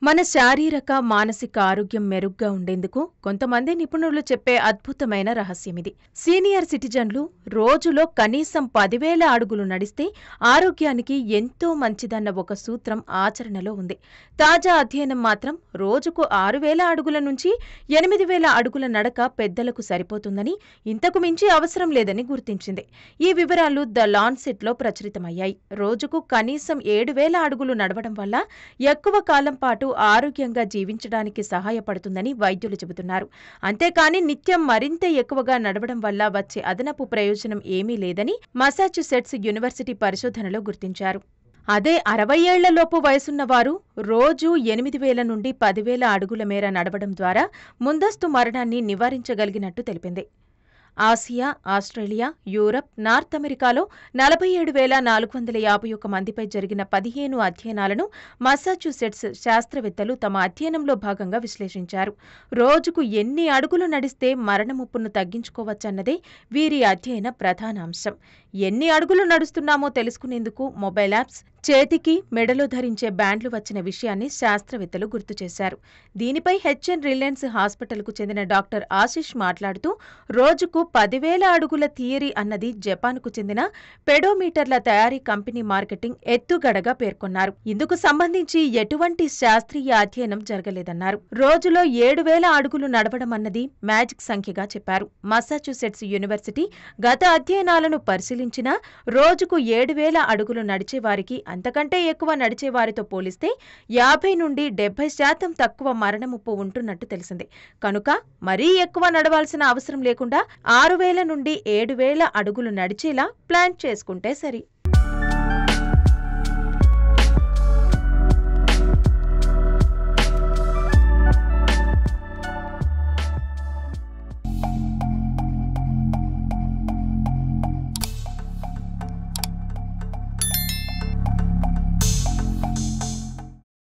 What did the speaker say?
మన శారీరక మానసిక ఆరోగ్యం మెరుగ్గా ఉండేందుకు కొంతమంది నిపుణులు చెప్పే అద్భుతమైన రహస్యమిది సీనియర్ సిటిజన్లు రోజులో కనీసం పదివేల అడుగులు నడిస్తే ఆరోగ్యానికి ఎంతో మంచిదన్న ఒక సూత్రం ఆచరణలో ఉంది తాజా అధ్యయనం మాత్రం రోజుకు ఆరు వేల అడుగుల నుంచి ఎనిమిది వేల అడుగుల నడక పెద్దలకు సరిపోతుందని ఇంతకు మించి అవసరం లేదని గుర్తించింది ఈ వివరాలు ద లాన్సెట్లో ప్రచురితమయ్యాయి రోజుకు కనీసం ఏడు వేల అడుగులు నడవడం వల్ల ఎక్కువ కాలం పాటు ఆరోగ్యంగా జీవించడానికి సహాయపడుతుందని వైద్యులు చెబుతున్నారు అంతేకాని నిత్యం మరింత ఎక్కువగా నడవడం వల్ల వచ్చే అదనపు ప్రయోజనం ఏమీ లేదని మసాచ్యుసెట్స్ యూనివర్సిటీ పరిశోధనలో గుర్తించారు అదే అరవై ఏళ్లలోపు వయసున్నవారు రోజు ఎనిమిది వేల నుండి పదివేల అడుగుల మేర నడవడం ద్వారా ముందస్తు మరణాన్ని నివారించగలిగినట్టు తెలిపింది ఆసియా ఆస్ట్రేలియా యూరప్ నార్త్ అమెరికాలో నలభై ఏడు వేల నాలుగు వందల యాభై ఒక్క మందిపై జరిగిన పదిహేను అధ్యయనాలను మసాచ్యూసెట్స్ శాస్త్రవేత్తలు తమ అధ్యయనంలో భాగంగా విశ్లేషించారు రోజుకు ఎన్ని అడుగులు నడిస్తే మరణముప్పును తగ్గించుకోవచ్చన్నదే వీరి అధ్యయన ప్రధాన అంశం ఎన్ని అడుగులు నడుస్తున్నామో తెలుసుకునేందుకు మొబైల్ యాప్స్ చేతికి మెడలో ధరించే బ్యాండ్లు వచ్చిన విషయాన్ని శాస్త్రవేత్తలు గుర్తు చేశారు దీనిపై హెచ్ఎన్ రిలయన్స్ హాస్పిటల్కు చెందిన డాక్టర్ ఆశిష్ మాట్లాడుతూ రోజుకు పదివేల అడుగుల థియరీ అన్నది జపాన్కు చెందిన పెడోమీటర్ల తయారీ కంపెనీ మార్కెటింగ్ ఎత్తుగడగా పేర్కొన్నారు ఇందుకు సంబంధించి ఎటువంటి శాస్త్రీయ అధ్యయనం జరగలేదన్నారు రోజులో ఏడు వేల అడుగులు నడవడం అన్నది మ్యాజిక్ సంఖ్యగా చెప్పారు మసాచ్యూసెట్స్ యూనివర్సిటీ గత అధ్యయనాలను పరిశీలించినా రోజుకు ఏడు వేల అడుగులు నడిచేవారికి అంతకంటే ఎక్కువ నడిచేవారితో పోలిస్తే యాభై నుండి డెబ్బై శాతం తక్కువ మరణముప్పు ఉంటున్నట్టు తెలిసింది కనుక మరీ ఎక్కువ నడవాల్సిన అవసరం లేకుండా ఆరు వేల నుండి ఏడు వేల అడుగులు నడిచేలా ప్లాన్ చేసుకుంటే సరి